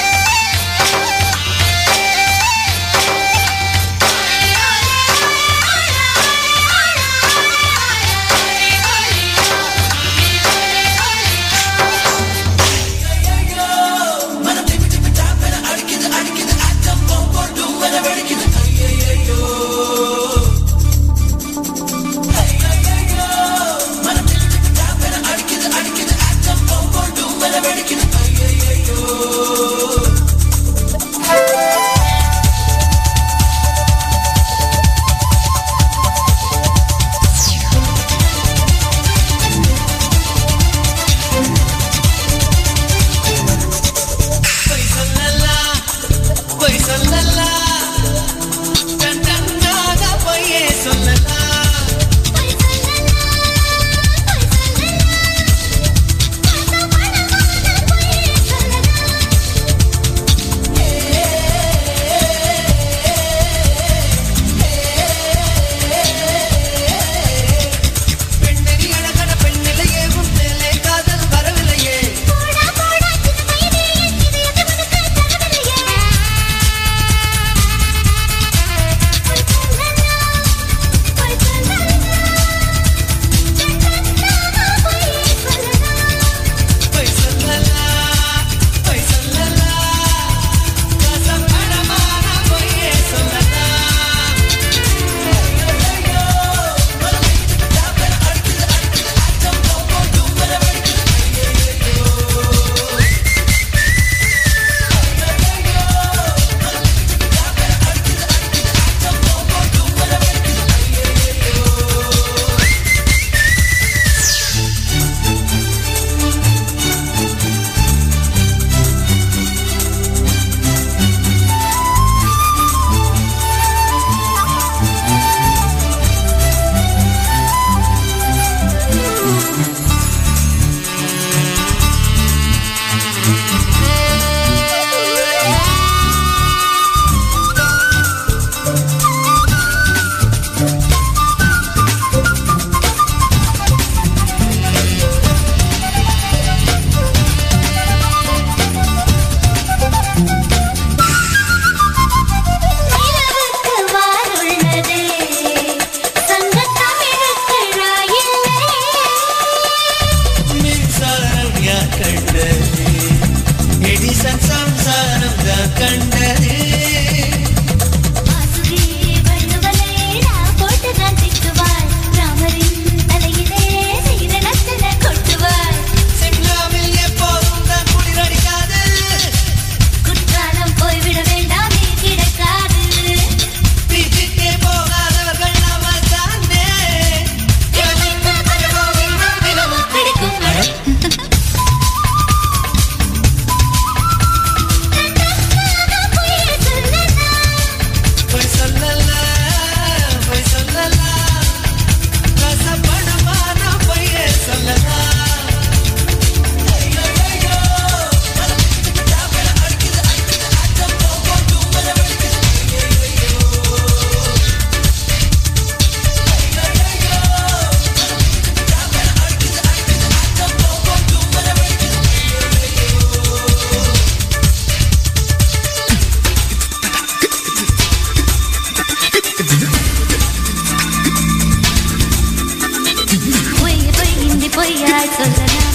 பொய்யாய் சொல்லலாம்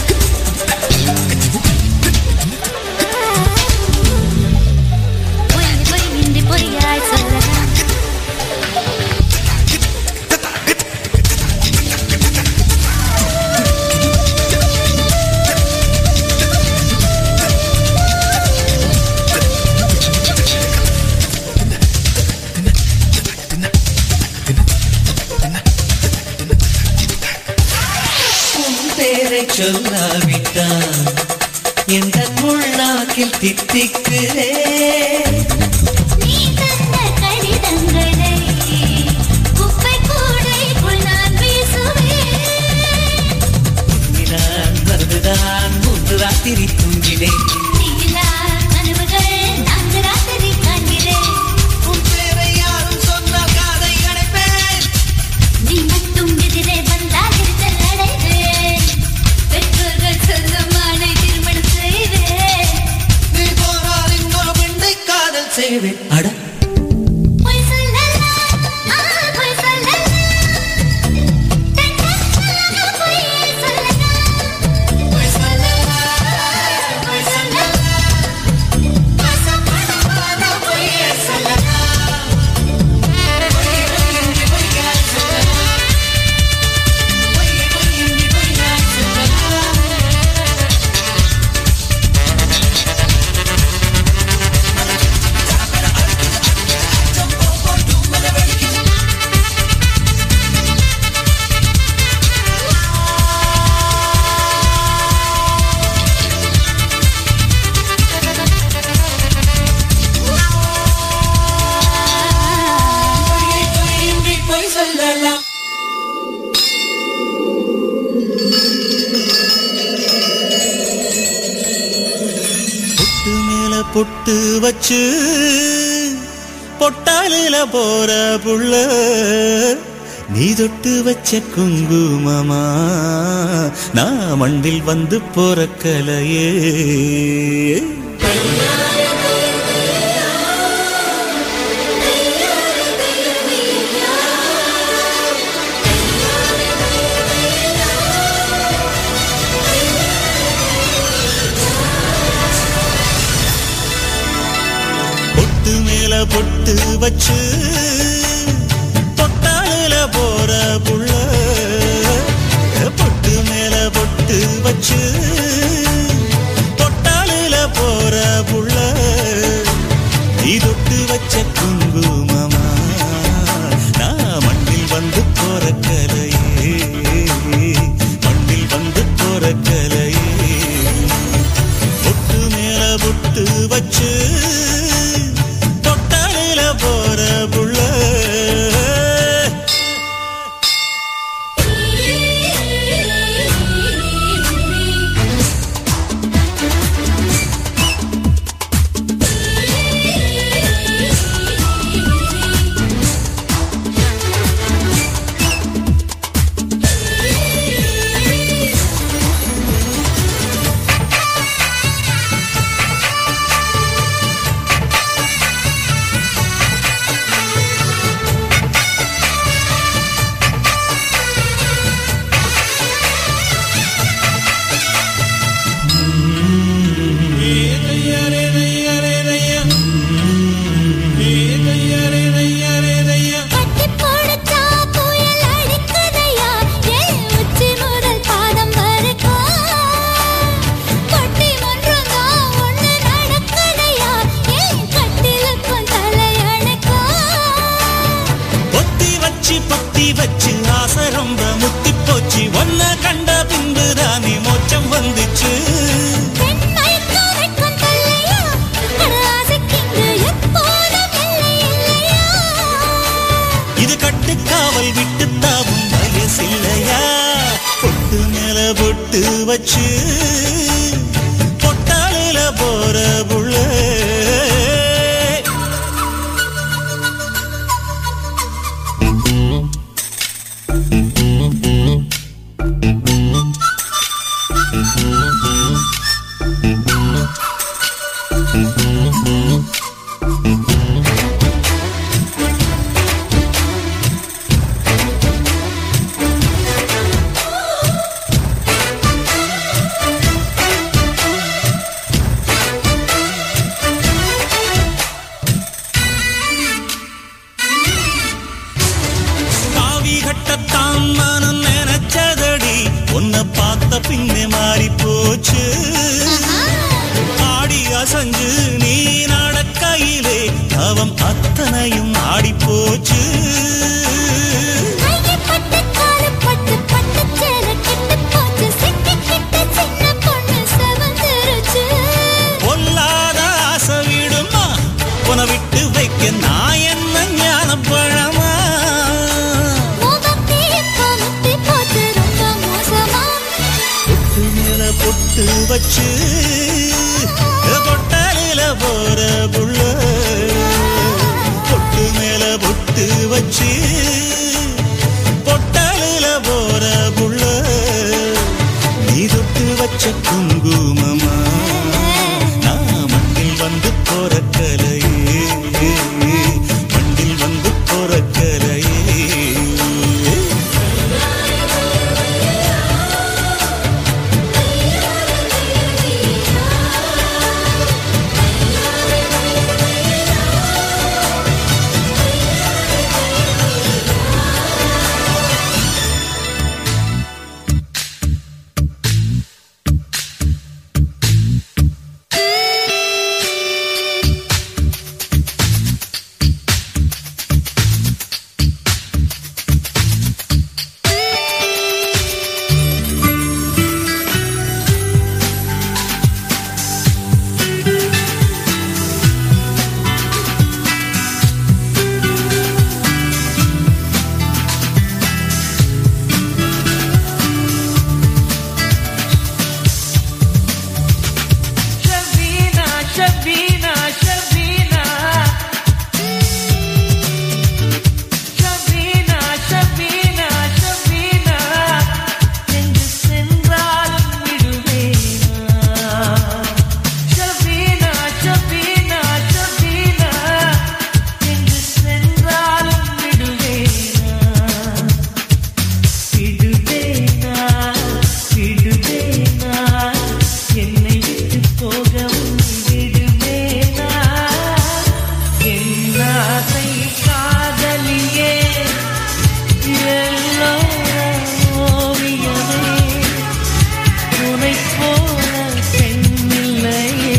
பொய் பொய் இன்றி பொய்யாய் சொல்லலாம் உன் பேரை சொல்லாவிட்டான் எந்த முள்ளாக்கில் தித்திக்கிறேன் நீ தந்த கடிதங்களை குப்பை கூடைக்குள் நான் வீசுவேன் நான் வந்துதான் மூன்று ராத்திரி தூங்கினேன் நீலா கனவுகள் நான்கு ராத்திரி காண்கிறேன் உன் பேரை யாரும் சொன்னால் காதை அடைப்பேன் நீ மட்டும் எதிரே வந்தால் இருத்தல் அடைவேன் பெற்றோர்கள் சொல்லும் ஆணை திருமணம் செய்வேன் நீ போனால் இன்னொரு பெண்ணை காதல் செய்வேன் அட பொய் சொல்லலாம் ஆ பொய் சொல்லலாம் தன்னந்தனியாக பொய்யே சொல்லலாம் பொய் சொல்லலாம் பொய் சொல்லலாம் வசப்படாத பொய்யே சொல்லலாம் பொய் பொய் இன்றி பொய்யாய் சொல்லலாம் பொய் பொய் இன்றி பொய்யாய் சொல்லலாம் பொய்யை பொய் இன்றி பொய் சொல்லலாம் பொட்டு மேல பொட்டு வச்சு பொட்டாலில போற புள்ள நீ தொட்டு வச்ச குங்குமமா நான் மண்டில் வந்து போற கலையே பொட்டு மேல பொட்டு வச்சு பொட்டாலில போற புள்ள பொட்டு மேல பொட்டு வச்சு பொட்டாலில போற புள்ள நீ தொட்டு வச்ச குங்குமமா நான் மண்ணில் வந்து போற கலையே மண்ணில் வந்து போற கலையே பொட்டு மேல பொட்டு வச்சு தொட்டாலில போற புள்ள கட்டி போடுச்சா புயல் அடிக்குதையா ஏன் உச்சி முதல் பாதம் வரைக்கும் கொட்டி ஒன்றுங்க ஒண்ணு நடக்குதையா ஏன் கட்டிலுக்கும் தலையணைக்கும் பொத்தி வச்சு பொத்தி வச்சு ஆசை ரொம்ப முத்தி போச்சு ஒன்ன கண்ட பின்பு ராணி மோச்சம் வந்துச்சு பெண் மயக்கம் வைக்கும் தொல்லையா அட ஆசைக்கிங்கு எப்போதும் இல்லை இல்லையா இது கட்டுக்காவல் விட்டு தாவும் வயசில்லையா பொட்டு மேல பொட்டு வச்சு பொட்டாளில போற புள்ள ஆ உன்னை பார்த்த பின்னே மாறி போச்சு ஆடி அசஞ்சு நீ நடக்கையிலே அவன் அத்தனையும் ஆடி போச்சு கையை பட்டு காலு பட்டு பட்டு சேலை கெட்டு போச்சு சிக்கிக்கிட்ட சின்ன பொண்ணு செவந்திருச்சு பொல்லாத ஆசை விடுமா உன விட்டு வைக்க நான் என்ன ஞான பழமா முகத்தே பமுத்தி போச்சு ரொம்ப மோசமா பொட்டு மேல பொட்டு வச்சு பொட்டலில போற புள்ள பொட்டு மேல பொட்டு வச்சு பொட்டலில போற புள்ள நீ தொட்டு வச்ச குங்குமமா நான் மண்ணில் வந்து போற கலையே மண்ணில் வந்து போற கலையே Shabina, Shabina, Shabina. Shabina, Shabina, Shabina. எங்கு சென்றாலும் விடுவேனா? Shabina, Shabina, Shabina. எங்கு சென்றாலும் விடுவேனா? விடுவேனா, விடுவேனா, என்னை விட்டு போகவும் விடுவேனா? என் ஆசை காதலியே, எல்லோர ஓவியமே, உனைப் போல பெண்ணில்லையே,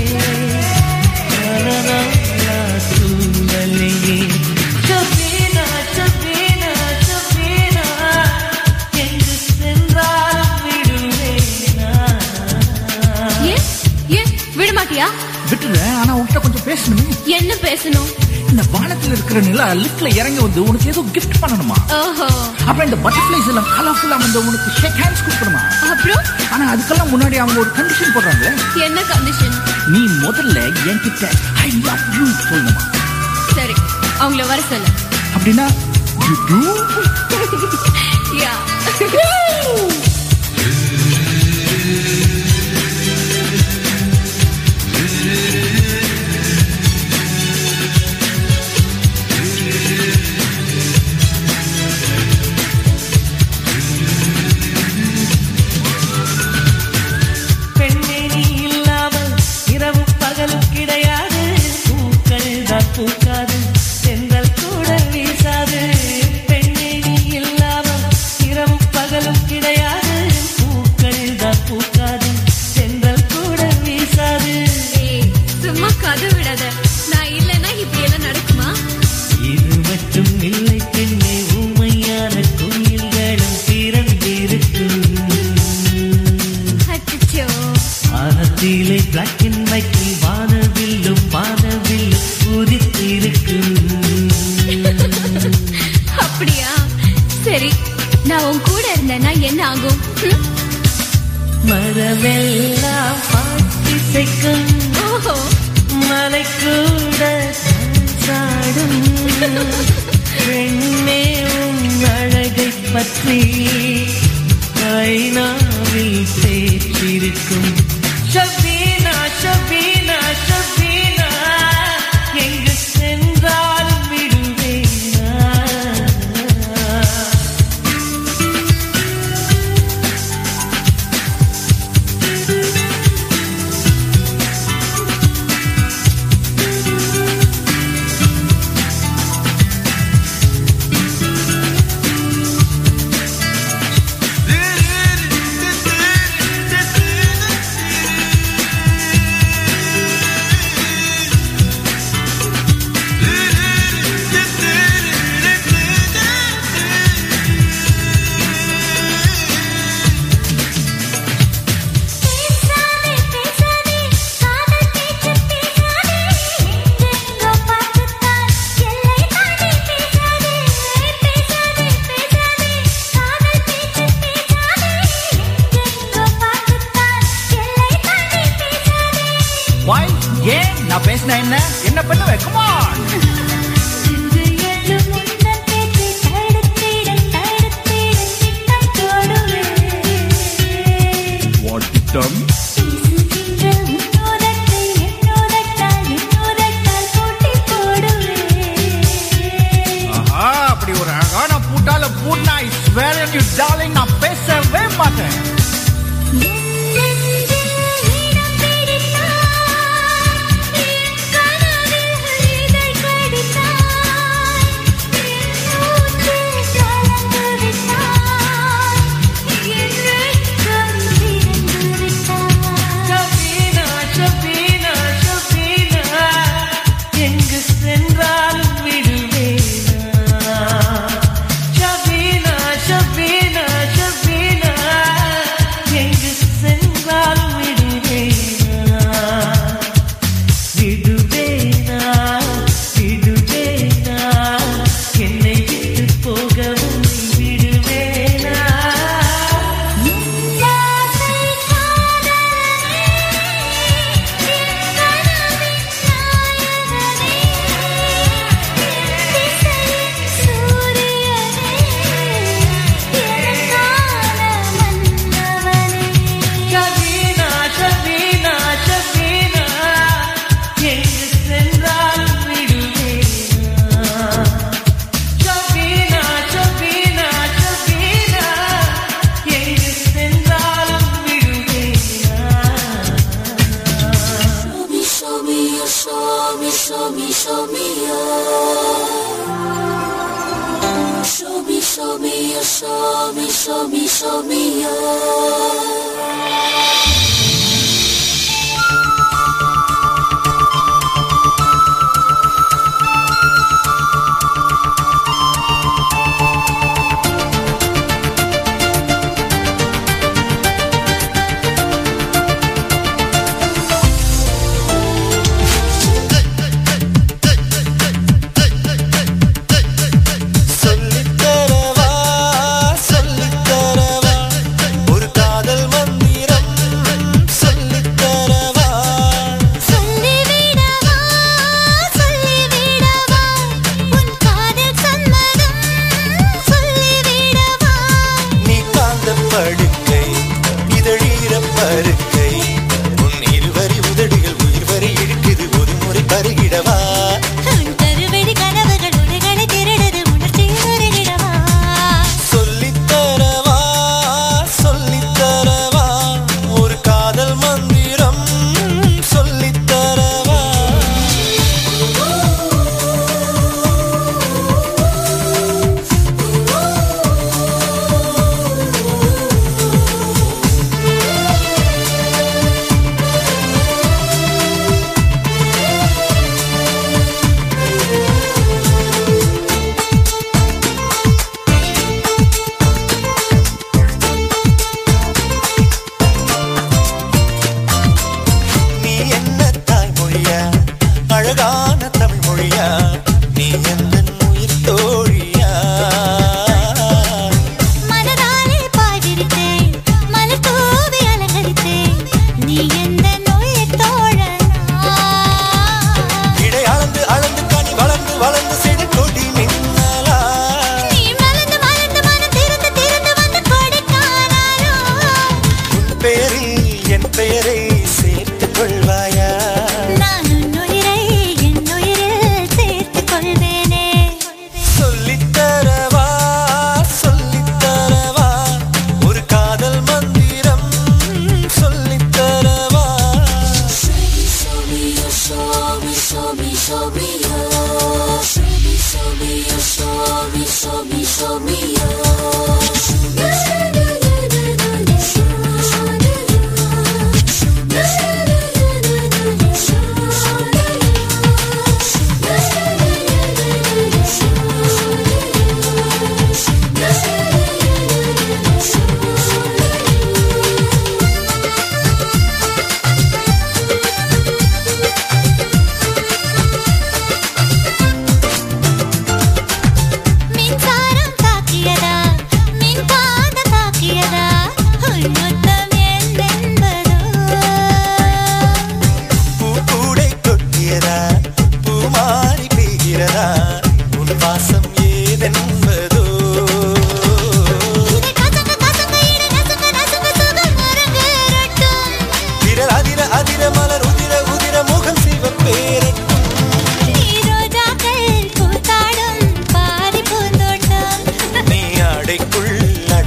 மனநாளா சூழலையே. சபீனா, சபீனா, சபீனா, எங்கு சென்றாலும் விடுவேனா ஏன் ஏன் விட மாட்டியா விட்டுறேன் ஆனா உன்கிட்ட கொஞ்சம் பேசணுமே என்ன பேசணும் இந்த வானத்துல இருக்கிற நிலா லிஃப்ட்ல இறங்கி வந்து உனக்கு ஏதோ கிஃப்ட் பண்ணணுமா ஓஹோ அப்புறம் இந்த பட்டர்ஃபிளைஸ் எல்லாம் கலர்ஃபுல்லா வந்து உனக்கு ஷேக் ஹேண்ட்ஸ் கொடுக்கணுமா அப்புறம் ஆனா அதுக்கெல்லாம் முன்னாடி அவங்க ஒரு கண்டிஷன் போடுறாங்களே என்ன கண்டிஷன் நீ முதல்ல என்கிட்ட ஐ லவ் யூ சொல்லணுமா சரி அவங்கள வர சொல்லு அப்படின்னா you do யா பெண்ணே நீ இல்லாமல் இரவு பகலும் கிடையாது பூக்கள் தான் பூக்காது சென்றல் கூட வீசாது பெண்ணே நீ இல்லாமல் இரவு பகலும் கிடையாது பூக்கள் தான் பூக்காது சென்றல் கூட வீசாது ஏய் சும்மா கதை விடாத நான் இல்லைன்னா இப்படி எல்லாம் நடக்குமா இது மட்டும் இல்லை பெண்ணே ஊமையான கோயில்களும் பிறந்திருக்கும் அச்சச்சோ வானத்திலே பிளாக் அண்ட் ஒயிட்டில் வானவில்லும் வானவில்லும் உதித்திருக்கும் அப்படியா சரி நான் உன் கூட இருந்தேன்னா என்ன ஆகும் ம்? மரமெல்லாம் பாட்டிசைக்கும் ஓஹோ மலை கூட சாடும் பெண்ணே உன் அழகை பற்றி ஐநாவில் பேச்சிருக்கும் ஷபீனா ஷபீனா ஷபீனா எங்கு சென்றாலும் விடுவேனா Did அப்படின்னா என்ன என்ன பண்ணுவ கமான் இன்று எழு முன்னர் பேச்சு தடுத்திட தடுத்திட திட்டம் போடுவேன் வாட்டிட்டம் வீசுகின்ற உன்னோதத்தை என்னோதத்தால் என்னோதத்தால் பூட்டி போடுவேன் ஆஹா அப்படி ஒரு அழகான பூட்டால பூட்னா இட்ஸ் வேற யூ டார்லிங் நான் பேசவே மாட்டேன் ஷபீனா ஷபீனா ஷபீனா எங்கு சென்றாலும் விடுவேனா ஷபீனா ஷபீனா ஷபீனா எங்கு சென்றாலும் விடுவேனா விடுவேனா விடுவேனா என்னை விட்டு போகவும் விடுவேனா ஷபீனா ஷபீனா ஷபீனா எங்கு சென்றாலும் விடுவேனா ஷபீனா ஷபீனா ஷபீனா எங்கு சென்றாலும் விடுவேனா சொல்லித்தரவா சொல்லித்தரவா ஒரு காதல் மந்திரம்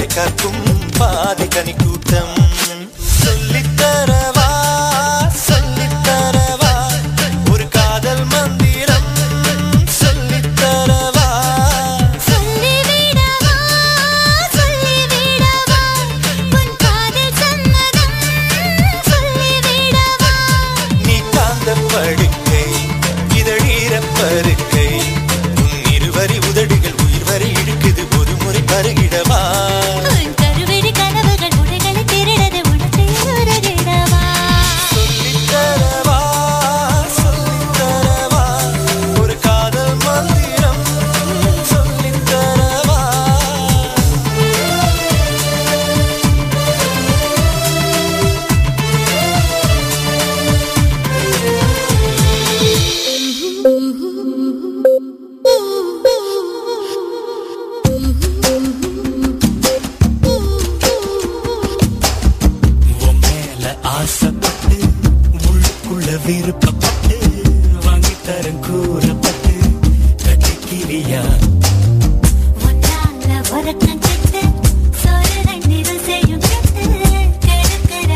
கதை காக்கும் பாதி கனி கூட்டம் சொல்லித்தரவா சொல்லித்தரவா ஒரு காதல் மந்திரம் சொல்லித்தரவா சொல்லிவிடவா சொல்லிவிடவா உன் காதல் சம்மதம் சொல்லிவிடவா நீ காந்த படுக்கை இதழீர பருக்கை உன் இருவரி உதடுகள் உயிர் வரை இழுக்குது ஒரு முறை பருகிடவா